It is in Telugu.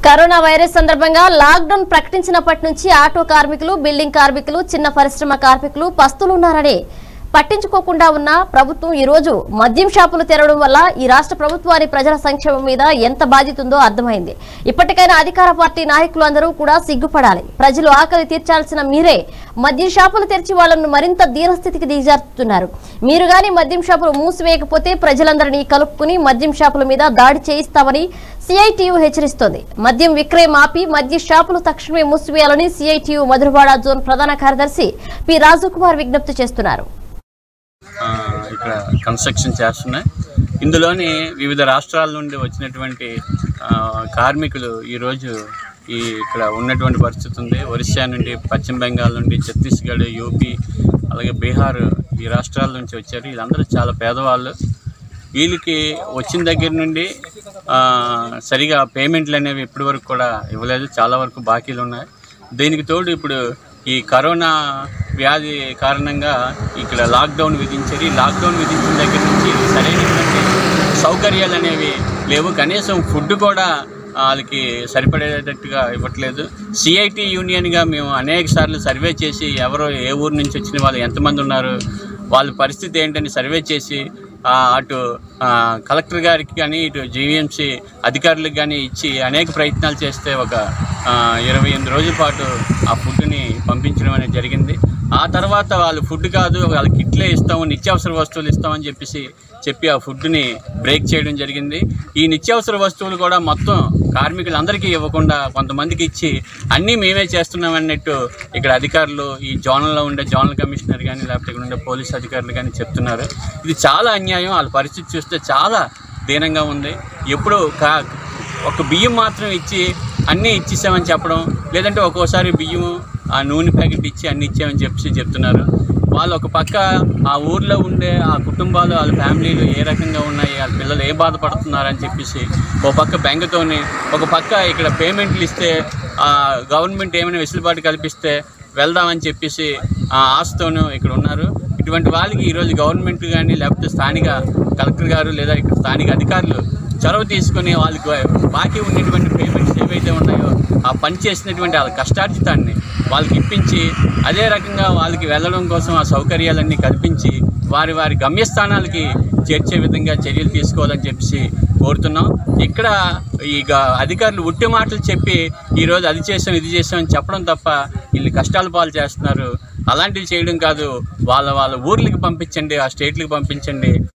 కరోనా వైరస్ సందర్భంగా లాక్డౌన్ ప్రకటించినప్పటి నుంచి ఆటో కార్మికులు బిల్డింగ్ కార్మికులు చిన్న పరిశ్రమ కార్మికులు పస్తులున్నారని పట్టించుకోకుండా ఉన్న ప్రభుత్వం ఈ రోజు మద్యం షాపులు తెరవడం వల్ల ఈ రాష్ట్ర ప్రభుత్వాన్ని ప్రజల సంక్షేమం మీద ఎంత బాధ్యత ఉందో అర్థమైంది ఇప్పటికైనా అధికార పార్టీ నాయకులు అందరూ కూడా సిగ్గుపడాలి ప్రజలు ఆకలి తీర్చాల్సిన మీరే మద్యం షాపులు తెరిచి వాళ్ళను మరింత దీనస్థితికి దిగజారుతున్నారు మీరు గాని మద్యం షాపులు మూసివేయకపోతే ప్రజలందరినీ కలుపుకుని మద్యం షాపుల మీద దాడి చేయిస్తామని సిఐటియు హెచ్చరిస్తోంది మద్యం విక్రయం ఆపి మద్య షాపులు తక్షణమే మూసివేయాలని సిఐటియు మధురవాడ జోన్ ప్రధాన కార్యదర్శి పి రాజకుమార్ విజ్ఞప్తి చేస్తున్నారు ఆ, ఇక్కడ కన్స్ట్రక్షన్ చేస్తున్నాయి ఇందులోని వివిధ రాష్ట్రాల నుండి వచ్చినటువంటి ఆ, కార్మికులు ఈరోజు ఈ ఇక్కడ ఉన్నటువంటి పరిస్థితి ఉంది ఒరిస్సా నుండి పశ్చిమ బెంగాల్ నుండి ఛత్తీస్గఢ్ యూపీ అలాగే బీహార్ ఈ రాష్ట్రాల నుంచి వచ్చారు వీళ్ళందరూ చాలా పేదవాళ్ళు వీళ్ళకి వచ్చిన దగ్గర నుండి ఆ, సరిగా పేమెంట్లు అనేవి ఇప్పటి వరకు కూడా ఇవ్వలేదు చాలా వరకు బాకీలు ఉన్నాయి దీనికి తోడు ఇప్పుడు ఈ కరోనా వ్యాధి కారణంగా ఇక్కడ లాక్డౌన్ విధించారు ఈ లాక్డౌన్ విధించిన దగ్గర నుంచి సరైనటువంటి సౌకర్యాలు అనేవి లేవు కనీసం ఫుడ్ కూడా వాళ్ళకి సరిపడేటట్టుగా ఇవ్వట్లేదు సిఐటి యూనియన్గా మేము అనేక సార్లు సర్వే చేసి ఎవరో ఏ ఊరు నుంచి వచ్చిన వాళ్ళు ఎంతమంది ఉన్నారు వాళ్ళ పరిస్థితి ఏంటని సర్వే చేసి ఆ, అటు ఆ, కలెక్టర్ గారికి కానీ ఇటు జీవీఎంసీ అధికారులకు కానీ ఇచ్చి అనేక ప్రయత్నాలు చేస్తే ఒక ఆ, ఇరవై ఎనిమిది రోజుల పాటు ఆ ఫుడ్ని పంపించడం అనేది జరిగింది ఆ తర్వాత వాళ్ళు ఫుడ్ కాదు వాళ్ళ కిట్లే ఇస్తాము నిత్యావసర వస్తువులు ఇస్తామని చెప్పేసి చెప్పి ఆ ఫుడ్ని బ్రేక్ చేయడం జరిగింది ఈ నిత్యావసర వస్తువులు కూడా మొత్తం కార్మికులందరికీ ఇవ్వకుండా కొంతమందికి ఇచ్చి అన్నీ మేమే చేస్తున్నాం అన్నట్టు ఇక్కడ అధికారులు ఈ జోనల్లో ఉండే జోనల్ కమిషనర్ కానీ లేకపోతే ఇక్కడ ఉండే పోలీస్ అధికారులు కానీ చెప్తున్నారు ఇది చాలా అన్యాయం వాళ్ళ పరిస్థితి చూస్తే చాలా దీనంగా ఉంది ఎప్పుడు కా ఒక బియ్యం మాత్రం ఇచ్చి అన్నీ ఇచ్చేసామని చెప్పడం లేదంటే ఒక్కోసారి బియ్యం ఆ నూనె ప్యాకెట్ ఇచ్చి అన్నీ ఇచ్చామని చెప్పి చెప్తున్నారు వాళ్ళు ఒక పక్క ఆ ఊర్లో ఉండే ఆ కుటుంబాలు వాళ్ళ ఫ్యామిలీలు ఏ రకంగా ఉన్నాయి వాళ్ళ పిల్లలు ఏ బాధపడుతున్నారని చెప్పేసి ఒక పక్క బెంగతోని ఒక పక్క ఇక్కడ పేమెంట్లు ఇస్తే ఆ గవర్నమెంట్ ఏమైనా వెసులుబాటు కల్పిస్తే వెళ్దామని చెప్పేసి ఆ ఆశతోనూ ఇక్కడ ఉన్నారు ఇటువంటి వాళ్ళకి ఈరోజు గవర్నమెంట్ కానీ లేకపోతే స్థానిక కలెక్టర్ గారు లేదా ఇక్కడ స్థానిక అధికారులు చొరవ తీసుకొని వాళ్ళకి బాకీ ఉన్నటువంటి పేమెంట్స్ ఏవైతే ఉన్నాయో ఆ పని చేసినటువంటి వాళ్ళ కష్టార్జితాన్ని వాళ్ళకి ఇప్పించి అదే రకంగా వాళ్ళకి వెళ్ళడం కోసం ఆ సౌకర్యాలన్నీ కల్పించి వారి వారి గమ్యస్థానాలకి చేర్చే విధంగా చర్యలు తీసుకోవాలని చెప్పేసి కోరుతున్నాం ఇక్కడ ఈ గ- అధికారులు ఉట్టి మాటలు చెప్పి ఈరోజు అది చేసాం ఇది చేసాం అని చెప్పడం తప్ప వీళ్ళు కష్టాలు పాలు చేస్తున్నారు అలాంటివి చేయడం కాదు వాళ్ళ వాళ్ళ ఊర్లకి పంపించండి ఆ స్టేట్లకి పంపించండి